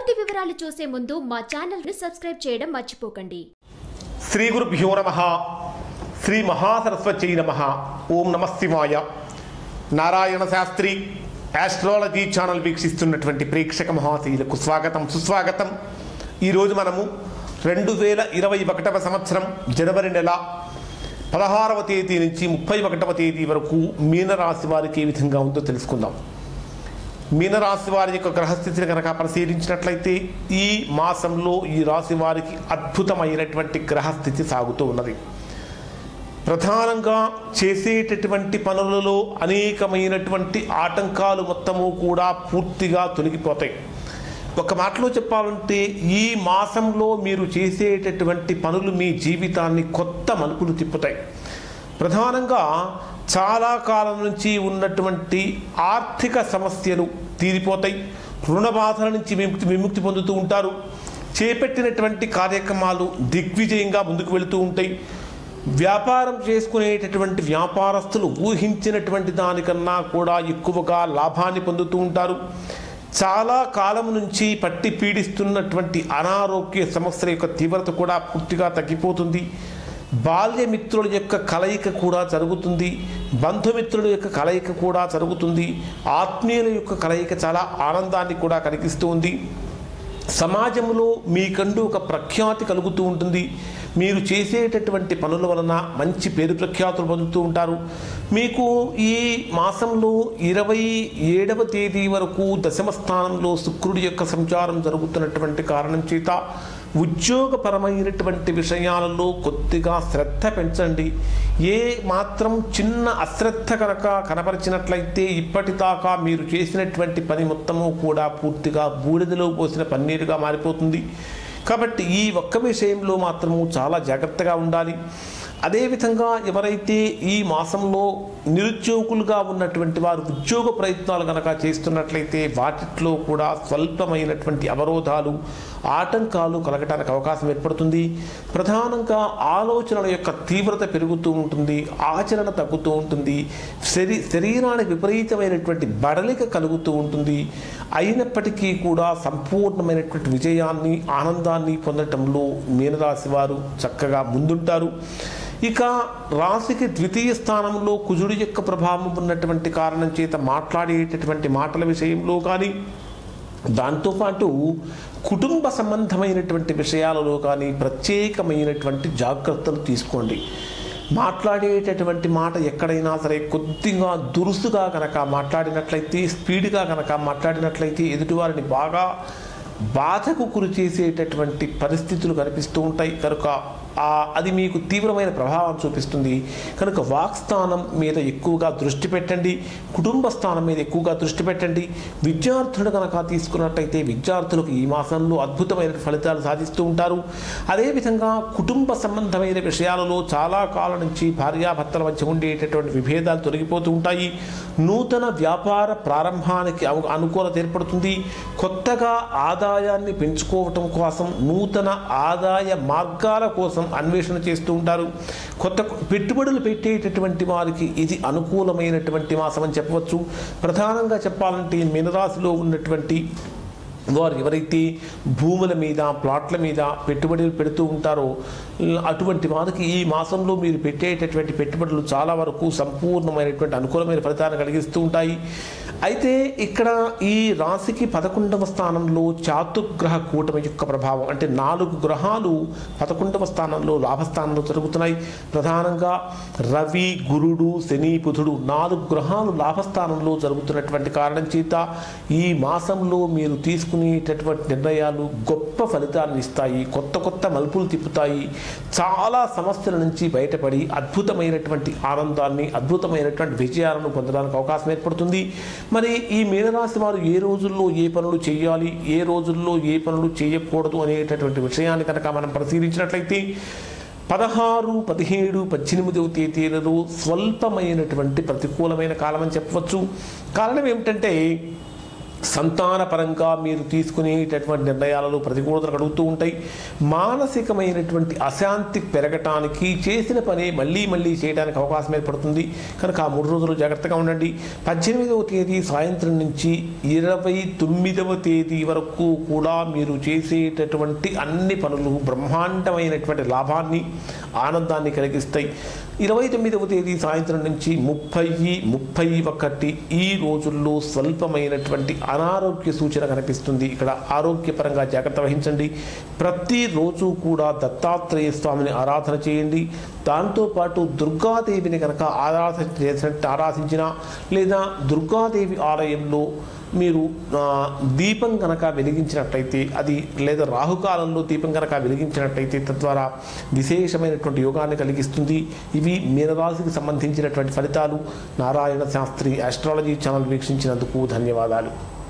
పూర్తి వివరాలు చూసే ముందు మా ఛానల్ ని సబ్స్క్రైబ్ చేయడం మర్చిపోకండి శ్రీ గురుభ్యో నమ శ్రీ మహాసరస్వతి నమ ఓం నమ శివాయ నారాయణ శాస్త్రి ఆస్ట్రాలజీ ఛానల్ వీక్షిస్తున్నటువంటి ప్రేక్షక మహాశీలకు స్వాగతం సుస్వాగతం ఈరోజు మనము రెండు వేల ఇరవై ఒకటవ సంవత్సరం జనవరి నెల పదహారవ తేదీ నుంచి ముప్పై ఒకటవ తేదీ వరకు మీనరాశి వారికి ఏ విధంగా ఉందో తెలుసుకుందాం మీనరాశి వారి యొక్క గ్రహస్థితిని కనుక పరిశీలించినట్లయితే ఈ మాసంలో ఈ రాశి వారికి అద్భుతమైనటువంటి గ్రహస్థితి సాగుతూ ఉన్నది ప్రధానంగా చేసేటటువంటి పనులలో అనేకమైనటువంటి ఆటంకాలు మొత్తము కూడా పూర్తిగా తొలగిపోతాయి ఒక మాటలో చెప్పాలంటే ఈ మాసంలో మీరు చేసేటటువంటి పనులు మీ జీవితాన్ని కొత్త మలుపులు తిప్పుతాయి ప్రధానంగా చాలా కాలం నుంచి ఉన్నటువంటి ఆర్థిక సమస్యలు తీరిపోతాయి రుణ బాధల నుంచి విముక్తి విముక్తి పొందుతూ ఉంటారు చేపట్టినటువంటి కార్యక్రమాలు దిగ్విజయంగా ముందుకు వెళుతూ ఉంటాయి వ్యాపారం చేసుకునేటటువంటి వ్యాపారస్తులు ఊహించినటువంటి దానికన్నా కూడా ఎక్కువగా లాభాన్ని పొందుతూ ఉంటారు చాలా కాలం నుంచి పట్టి పీడిస్తున్నటువంటి అనారోగ్య సమస్యల యొక్క తీవ్రత కూడా పూర్తిగా తగ్గిపోతుంది బాల్యమిత్రుల యొక్క కలయిక కూడా జరుగుతుంది బంధుమిత్రుల యొక్క కలయిక కూడా జరుగుతుంది ఆత్మీయుల యొక్క కలయిక చాలా ఆనందాన్ని కూడా కలిగిస్తూ ఉంది సమాజంలో మీకంటూ ఒక ప్రఖ్యాతి కలుగుతూ ఉంటుంది మీరు చేసేటటువంటి పనుల వలన మంచి పేరు ప్రఖ్యాతులు పొందుతూ ఉంటారు మీకు ఈ మాసంలో ఇరవై ఏడవ తేదీ వరకు దశమ స్థానంలో శుక్రుడి యొక్క సంచారం జరుగుతున్నటువంటి కారణం చేత ఉద్యోగపరమైనటువంటి విషయాలలో కొద్దిగా శ్రద్ధ పెంచండి ఏ మాత్రం చిన్న అశ్రద్ధ కనుక కనపరిచినట్లయితే ఇప్పటిదాకా మీరు చేసినటువంటి పని మొత్తము కూడా పూర్తిగా బూడిదలో పోసిన పన్నీరుగా మారిపోతుంది కాబట్టి ఈ ఒక్క విషయంలో మాత్రము చాలా జాగ్రత్తగా ఉండాలి అదేవిధంగా ఎవరైతే ఈ మాసంలో నిరుద్యోగులుగా ఉన్నటువంటి వారు ఉద్యోగ ప్రయత్నాలు కనుక చేస్తున్నట్లయితే వాటిలో కూడా స్వల్పమైనటువంటి అవరోధాలు ఆటంకాలు కలగటానికి అవకాశం ఏర్పడుతుంది ప్రధానంగా ఆలోచనల యొక్క తీవ్రత పెరుగుతూ ఉంటుంది ఆచరణ తగ్గుతూ ఉంటుంది శరీ శరీరానికి విపరీతమైనటువంటి బడలిక కలుగుతూ ఉంటుంది అయినప్పటికీ కూడా సంపూర్ణమైనటువంటి విజయాన్ని ఆనందాన్ని పొందటంలో మీనరాశి వారు చక్కగా ముందుంటారు ఇక రాశికి ద్వితీయ స్థానంలో కుజుడి యొక్క ప్రభావం ఉన్నటువంటి కారణం చేత మాట్లాడేటటువంటి మాటల విషయంలో కానీ దాంతోపాటు కుటుంబ సంబంధమైనటువంటి విషయాలలో కానీ ప్రత్యేకమైనటువంటి జాగ్రత్తలు తీసుకోండి మాట్లాడేటటువంటి మాట ఎక్కడైనా సరే కొద్దిగా దురుసుగా కనుక మాట్లాడినట్లయితే స్పీడ్గా కనుక మాట్లాడినట్లయితే ఎదుటివారిని బాగా బాధకు గురి చేసేటటువంటి పరిస్థితులు కనిపిస్తూ ఉంటాయి కనుక ఆ అది మీకు తీవ్రమైన ప్రభావం చూపిస్తుంది కనుక వాక్ స్థానం మీద ఎక్కువగా దృష్టి పెట్టండి కుటుంబ స్థానం మీద ఎక్కువగా దృష్టి పెట్టండి విద్యార్థులు కనుక తీసుకున్నట్టయితే విద్యార్థులకు ఈ మాసంలో అద్భుతమైన ఫలితాలు సాధిస్తూ ఉంటారు అదేవిధంగా కుటుంబ సంబంధమైన విషయాలలో చాలా కాలం నుంచి భార్యాభర్తల మధ్య ఉండేటటువంటి విభేదాలు తొలగిపోతూ ఉంటాయి నూతన వ్యాపార ప్రారంభానికి అను- అనుకూలత ఏర్పడుతుంది కొత్తగా ఆదాయాన్ని పెంచుకోవటం కోసం నూతన ఆదాయ మార్గాల కోసం అన్వేషణ చేస్తూ ఉంటారు కొత్త పెట్టుబడులు పెట్టేటటువంటి వారికి ఇది అనుకూలమైనటువంటి మాసం అని చెప్పవచ్చు ప్రధానంగా చెప్పాలంటే మీనరాశిలో ఉన్నటువంటి వారు ఎవరైతే భూముల మీద ప్లాట్ల మీద పెట్టుబడులు పెడుతూ ఉంటారో అటువంటి వారికి ఈ మాసంలో మీరు పెట్టేటటువంటి పెట్టుబడులు చాలా వరకు సంపూర్ణమైనటువంటి అనుకూలమైన ఫలితాన్ని కలిగిస్తూ ఉంటాయి అయితే ఇక్కడ ఈ రాశికి పదకొండవ స్థానంలో చాతుగ్రహ కూటమి యొక్క ప్రభావం అంటే నాలుగు గ్రహాలు పదకొండవ స్థానంలో లాభస్థానంలో జరుగుతున్నాయి ప్రధానంగా రవి గురుడు శని బుధుడు నాలుగు గ్రహాలు లాభస్థానంలో జరుగుతున్నటువంటి కారణం చేత ఈ మాసంలో మీరు తీసుకునేటటువంటి నిర్ణయాలు గొప్ప ఫలితాన్ని ఇస్తాయి కొత్త కొత్త మలుపులు తిప్పుతాయి చాలా సమస్యల నుంచి బయటపడి అద్భుతమైనటువంటి ఆనందాన్ని అద్భుతమైనటువంటి విజయాలను పొందడానికి అవకాశం ఏర్పడుతుంది మరి ఈ మీనరాశి వారు ఏ రోజుల్లో ఏ పనులు చేయాలి ఏ రోజుల్లో ఏ పనులు చేయకూడదు అనేటటువంటి విషయాన్ని కనుక మనం పరిశీలించినట్లయితే పదహారు పదిహేడు పద్దెనిమిదవ తేదీలలో స్వల్పమైనటువంటి ప్రతికూలమైన కాలం అని చెప్పవచ్చు కారణం ఏమిటంటే సంతానపరంగా మీరు తీసుకునేటటువంటి నిర్ణయాలలో ప్రతికూలతలు కలుగుతూ ఉంటాయి మానసికమైనటువంటి అశాంతి పెరగటానికి చేసిన పని మళ్ళీ మళ్ళీ చేయడానికి అవకాశం ఏర్పడుతుంది కనుక ఆ మూడు రోజులు జాగ్రత్తగా ఉండండి పద్దెనిమిదవ తేదీ సాయంత్రం నుంచి ఇరవై తొమ్మిదవ తేదీ వరకు కూడా మీరు చేసేటటువంటి అన్ని పనులు బ్రహ్మాండమైనటువంటి లాభాన్ని ఆనందాన్ని కలిగిస్తాయి ఇరవై తొమ్మిదవ తేదీ సాయంత్రం నుంచి ముప్పై ముప్పై ఒకటి ఈ రోజుల్లో స్వల్పమైనటువంటి అనారోగ్య సూచన కనిపిస్తుంది ఇక్కడ ఆరోగ్యపరంగా జాగ్రత్త వహించండి ప్రతిరోజు కూడా దత్తాత్రేయ స్వామిని ఆరాధన చేయండి దాంతోపాటు దుర్గాదేవిని కనుక ఆరాధన చేసినట్టు ఆరాధించిన లేదా దుర్గాదేవి ఆలయంలో మీరు ఆ, దీపం కనుక వెలిగించినట్లయితే అది లేదా రాహుకాలంలో దీపం కనుక వెలిగించినట్లయితే తద్వారా విశేషమైనటువంటి యోగాన్ని కలిగిస్తుంది ఇవి మీనరాశికి సంబంధించినటువంటి ఫలితాలు నారాయణ శాస్త్రి ఆస్ట్రాలజీ ఛానల్ వీక్షించినందుకు ధన్యవాదాలు